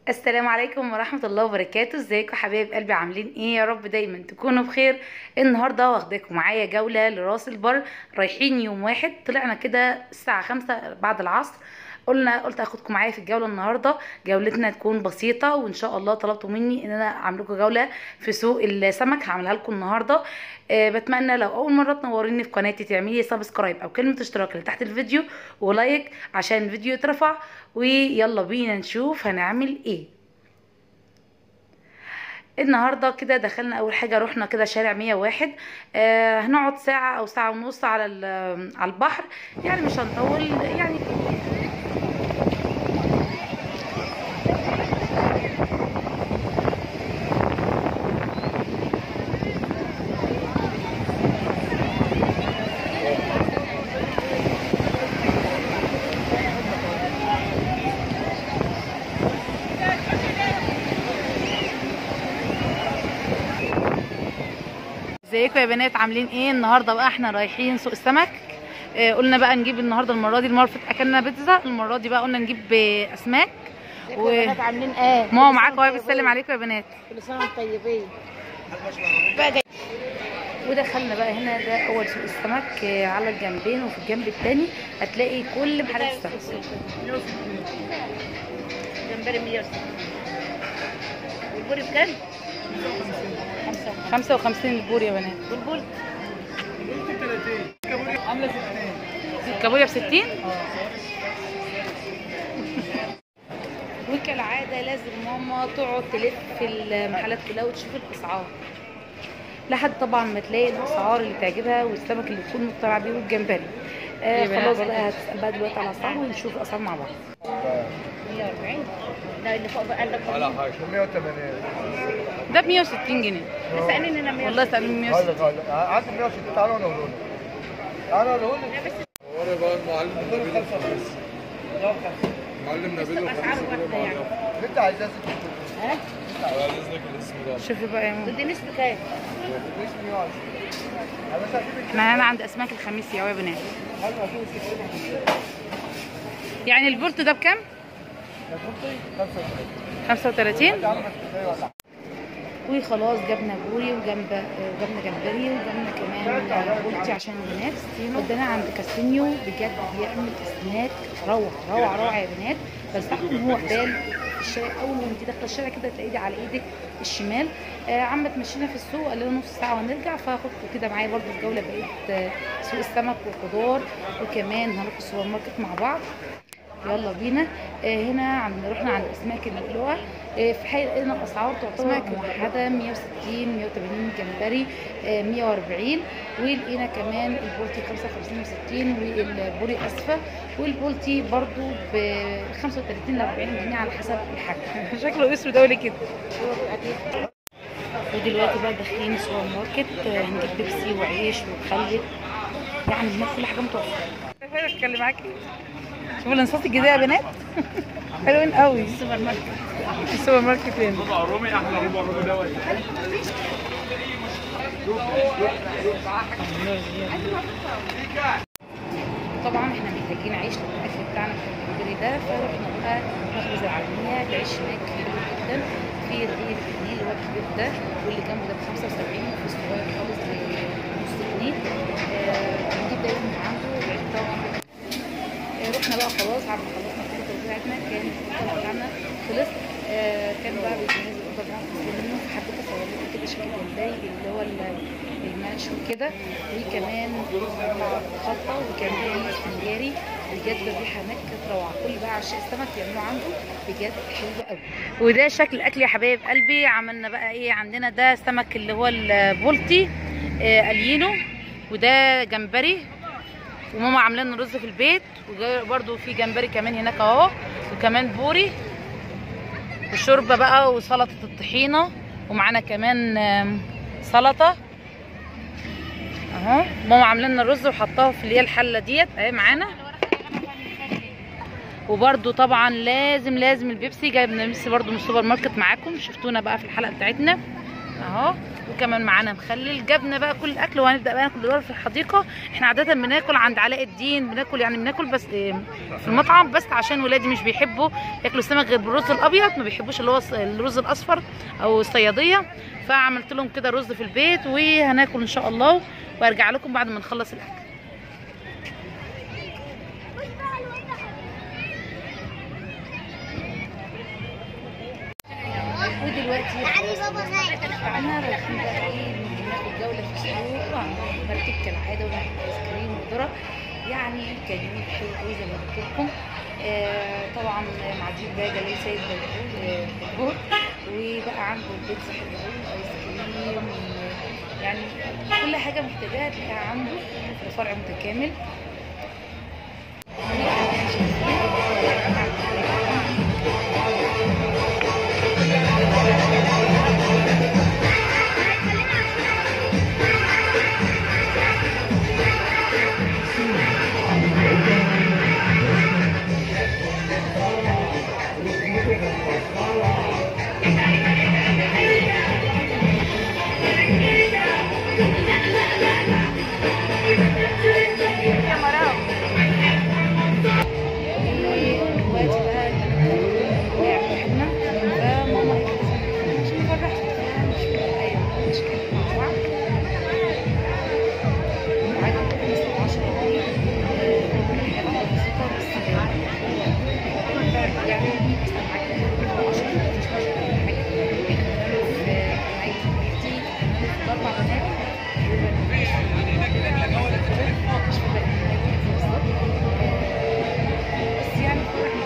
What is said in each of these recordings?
السلام عليكم ورحمة الله وبركاته ازيكم حبايب قلبي عاملين ايه يا رب دايما تكونوا بخير النهاردة واخداكم معايا جولة لراس البر رايحين يوم واحد طلعنا كده الساعة خمسة بعد العصر قلنا قلت اخدكم معايا في الجولة النهاردة جولتنا تكون بسيطة وان شاء الله طلبتوا مني ان انا اعمل لكم جولة في سوق السمك هعملها لكم النهاردة أه بتمنى لو اول مرة تنوريني في قناتي تعملي سبسكرايب او كلمة اشتراك اللي تحت الفيديو ولايك عشان الفيديو يترفع ويلا بينا نشوف هنعمل ايه النهارده كده دخلنا اول حاجه رحنا كده شارع 101 آه هنقعد ساعه او ساعه ونص على على البحر يعني مش هنطول يعني ازيكم يا بنات عاملين ايه النهارده بقى احنا رايحين سوق السمك آه قلنا بقى نجيب النهارده المره دي المره اللي فاتت اكلنا بيتزا المره دي بقى قلنا نجيب آه، اسماك و... بنات عاملين ايه ماما معاكم وهي بتسلم عليكم يا بنات كل سنه وانتم طيبين بقى جاي ودخلنا بقى هنا ده اول سوق السمك آه، على الجنبين وفي الجنب التاني هتلاقي كل محلات السمك جمبري 160 والبوري بكام؟ 55 البور يا بنات والبول الكابوريا ب 60 وكالعاده لازم ماما تقعد تلف في المحلات كلها وتشوف الاسعار لحد طبعا ما تلاقي الاسعار اللي تعجبها والسمك اللي تكون مقتنعه بيه والجمبري آه خلاص بقى هتسال بقى دلوقتي على الاسعار ونشوف الاسعار مع بعض 140 ده اللي فوق بقى ده على حاجة 180 ده ب 160 جنيه سألني انا 100 والله سألني 160 هذا هذا عندي 160 تعالوا انا اقول تعالوا انا اقول ورا بقى المعلم نبيل الخميس معلم نبيل اسعار واحده يعني انت عايزاه ها؟ على اذنك الاسم ده شوفي بقى يا ماما بدي نصف كام؟ اسمي واحد انا بس هجيب احنا هنا عند اسماك الخميس يا بنات يعني البولت ده بكام 35 وخلاص جبنا بوري وجنب وجبنا جمبري وجبنا كمان بولتي عشان البنات ودانا عند كاستنيو بجد بيعمل اسماك روعه روعه روعه يا بنات بنصحكم هو قبال في الشارع اول ما انت داخله الشارع كده تلاقيه على ايدك الشمال آه عم تمشينا في السوق قال لنا نص ساعه ونرجع فهاخدكم كده معايا برده في جوله بقيه آه، سوق السمك والخضار وكمان هنروح السوبر ماركت مع بعض يلا بينا آه هنا عند رحنا عند اسماك اللؤلؤه آه في حقيقه لقينا الاسعار تعتبر موحده 160 180 جمبري آه 140 ولقينا كمان البولتي 55 و60 والبوري اسفه والبولتي برضو ب 35 ل 40 جنيه على حسب الحجم شكله اسود قوي كده ودلوقتي بقى داخلين السوبر ماركت آه، هنجيب بيبسي وعيش ومخلل يعني هناك كل حاجه متوفره اتكلم معاكي شوفوا الانصاص الجديده يا بنات حلوين قوي السوبر ماركت السوبر ماركت فين رومي احلى ربع رومي دوت طبعا احنا محتاجين عيش للاكل بتاعنا في الكبري ده فرحنا بقى مخبز العالميه العيش هناك حلو جدا في رغيف جنيه اللي هو الكبير ده واللي جنبه ده ب 75 وفي صغير خالص بنص جنيه آه، بنجيب دايما من عنده العيش طبعا آه، رحنا بقى خلاص بعد ما خلصنا كل بتاعتنا كان الفطار بتاعنا خلص آه، كان بقى بيجهز الاوضه بتاعنا منه فحبيت اصور لكم كده شكل الجمبري اللي هو ال- المشوي كده وكمان مع خلطه وكمان سنجاري بجد الريحه هناك كانت روعه كل بقى عشاق السمك يعملوه عنده بجد حلو قوي وده شكل الاكل يا حبايب قلبي عملنا بقى ايه عندنا ده سمك اللي هو البولتي آه الينو وده جمبري وماما عامله لنا رز في البيت وبرده في جمبري كمان هناك اهو وكمان بوري وشوربه بقى وسلطه الطحينه ومعانا كمان آم، سلطه اهو ماما عامله لنا الرز وحطاها في اللي هي الحله ديت اهي معانا وبرده طبعا لازم لازم البيبسي جايبنا بيبسي برده من السوبر ماركت معاكم شفتونا بقى في الحلقه بتاعتنا اهو وكمان معانا مخلل جبنا بقى كل الاكل وهنبدا بقى ناكل دلوقتي في الحديقه احنا عاده بناكل عند علاء الدين بناكل يعني بناكل بس إيه، في المطعم بس عشان ولادي مش بيحبوا ياكلوا السمك غير بالرز الابيض ما بيحبوش اللي هو الص- الرز الاصفر او الصياديه فعملت لهم كده رز في البيت وهناكل ان شاء الله وارجع لكم بعد ما نخلص الاكل ودلوقتي احنا رايحين بقى ايه ناخد جوله في السوق وهنرتب كالعاده وناخد ايس كريم وذره يعني كان يوم حلو قوي زي ما قلت لكم آه طبعا معديين بقى جلال سيد بلبول آه، بلبول وبقى عنده بيتزا حلوه قوي ايس كريم و- يعني كل حاجه محتاجاها تلاقيها عنده في فرع متكامل دلوقتي بقى واقع بحالنا فماما قالت لي مش مفرح مش ايوه مش كده مع بعض وعايزه اقول لكم الساعه 10 دقايق حاجه بسيطه بس يعني مثلا معاك 10 مش حاجه في عايز تحتي في اربع بنات مش فاكره بالظبط بس يعني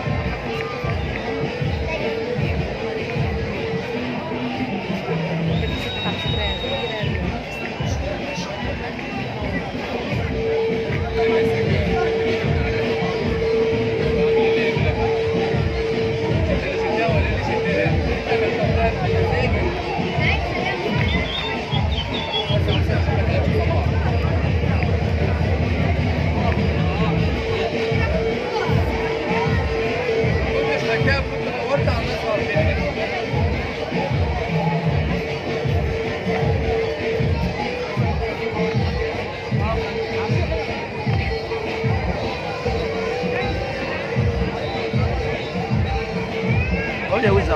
كنت حكايه كنت دورت على الناس عارفين قول يا وزع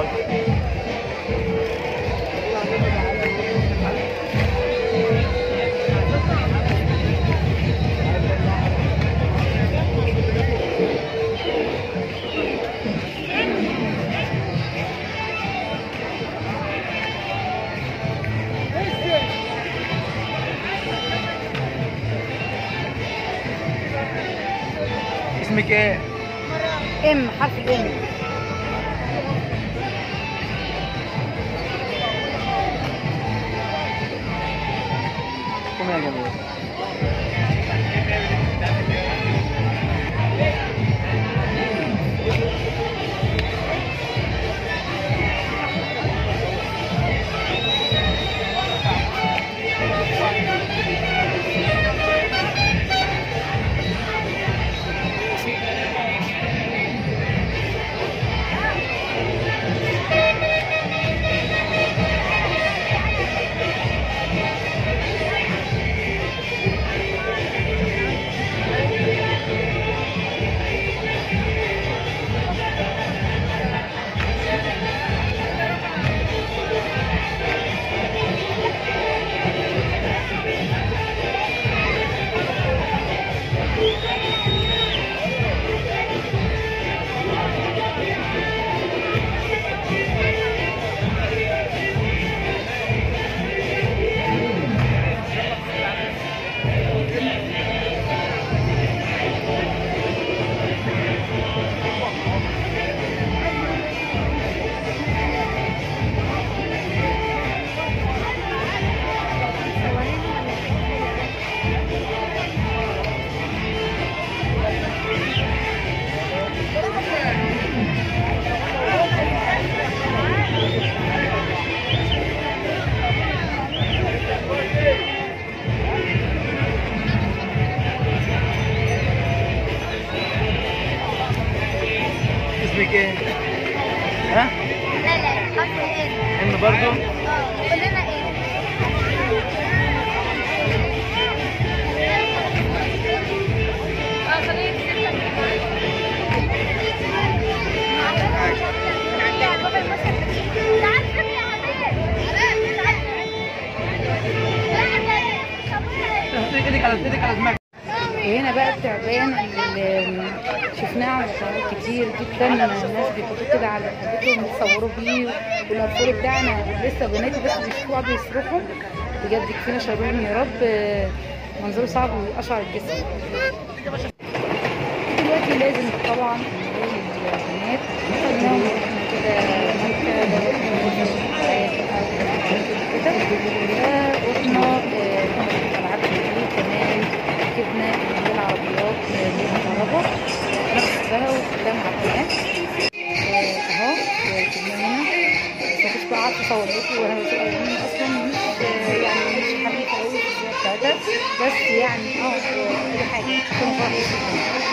اسمك ايه؟ ام حرف الام قوم يا جميل اسمك ايه؟ ها؟ لا لا حرف ايه ام برضو؟ اه كلنا ايه وهنا بقى التعبان اللي شفناه على قنوات كتير جدا الناس بيحطوه كده على رقبتهم يتصوروا بيه والارفول بتاعنا لسه بناتي بس بيشوفوا قعدوا يصرخوا بجد كفينا شرهم يا رب منظره صعب ويقشعر الجسم دلوقتي لازم طبعا نقول للبنات خدناهم رحنا كده مكة كده ورحنا ألعاب كتير كمان ركبنا اللي هي العربيات اللي هي كهرباء أنا بحبها وكلها معبيات أهو ركبنا هنا بس مكنتش بقى عارفة أصور لكم وأنا بسوق أيام أصلا مش يعني مش حريفة أوي في السواقة بتاعتها بس يعني أه كل حاجة كل فرق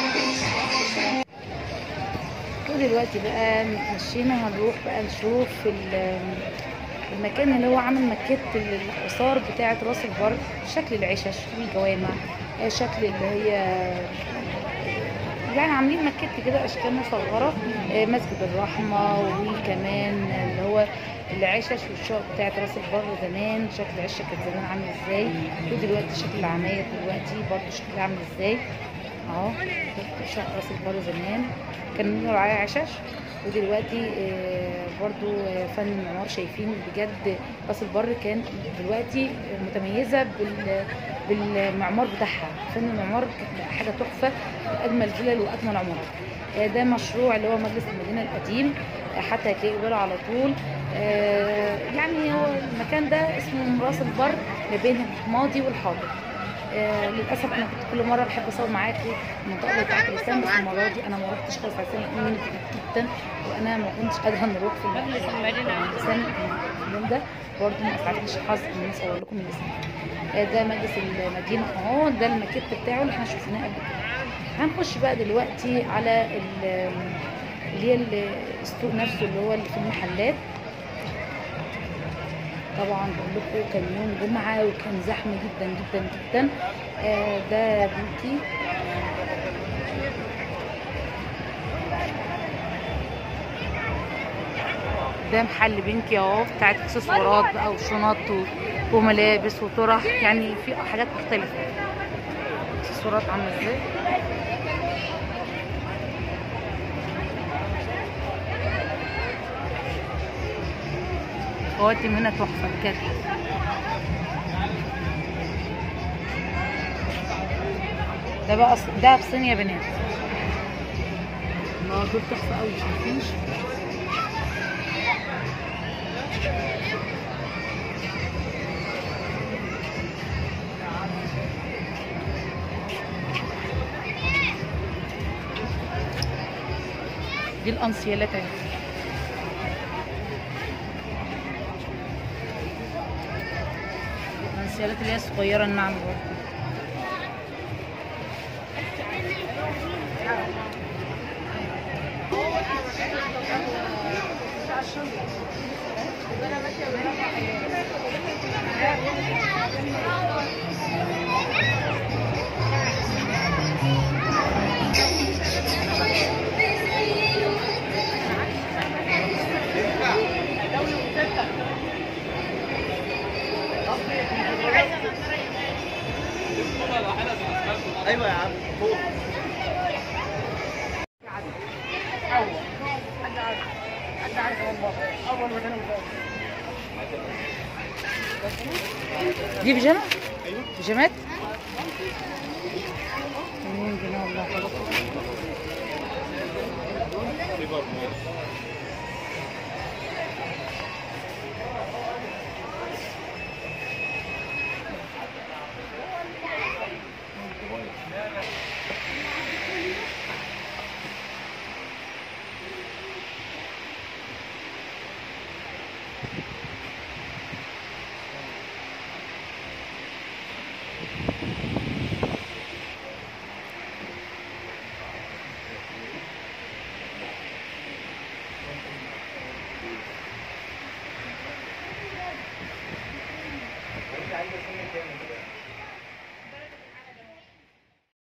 ودلوقتي بقى مشينا هنروح بقى نشوف المكان اللي هو عامل مكت الاثار بتاعه راس البر شكل العشش والجوامع شكل اللي هي يعني عاملين مكت كده اشكال مصغره مسجد الرحمه وكمان اللي هو العشش والشقق بتاعت راس البر زمان شكل العشه كانت زمان عامل ازاي ودلوقتي شكل العماير دلوقتي برضه شكلها عامل ازاي اهو شقق راس البر زمان كان بنقول عليها عشش ودلوقتي برضو فن المعمار شايفين بجد راس البر كان دلوقتي متميزه بالمعمار بتاعها فن المعمار كانت حاجه تحفه اجمل فلل واجمل عمارات ده مشروع اللي هو مجلس المدينه القديم حتى هتلاقيه قباله على طول يعني هو المكان ده اسمه راس البر ما بين الماضي والحاضر آه للاسف انا كنت كل مره بحب اصور معاكم المنطقه بتاعت اللسان بس المره دي انا ما رحتش خالص على اللسان لان جدا وانا ما كنتش قادره نروح في مجلس المدينه اللسان اليوم ده برضه ما اسعدنيش الحظ ان انا اصور لكم اللسان آه ده مجلس المدينه اهو ده الماكيت بتاعه اللي احنا شفناه قبل كده هنخش بقى دلوقتي على اللي هي السوق نفسه اللي هو اللي في المحلات طبعا بقول لكم كان يوم جمعه وكان زحمه جدا جدا جدا آه ده بنتي ده محل بنتي اهو بتاعت اكسسوارات بقى وشنط وملابس وطرح يعني في حاجات مختلفه اكسسوارات عامله ازاي خواتم هنا تحفه بجد ده بقى ده بصين يا بنات الله دول تحفه قوي شايفين دي الانسيالات اهي الانسيالات اللي هي الصغيره الناعمه برضه ايوه يا عم فوق دي بيجامه؟ بيجامات؟ 80 جنيه والله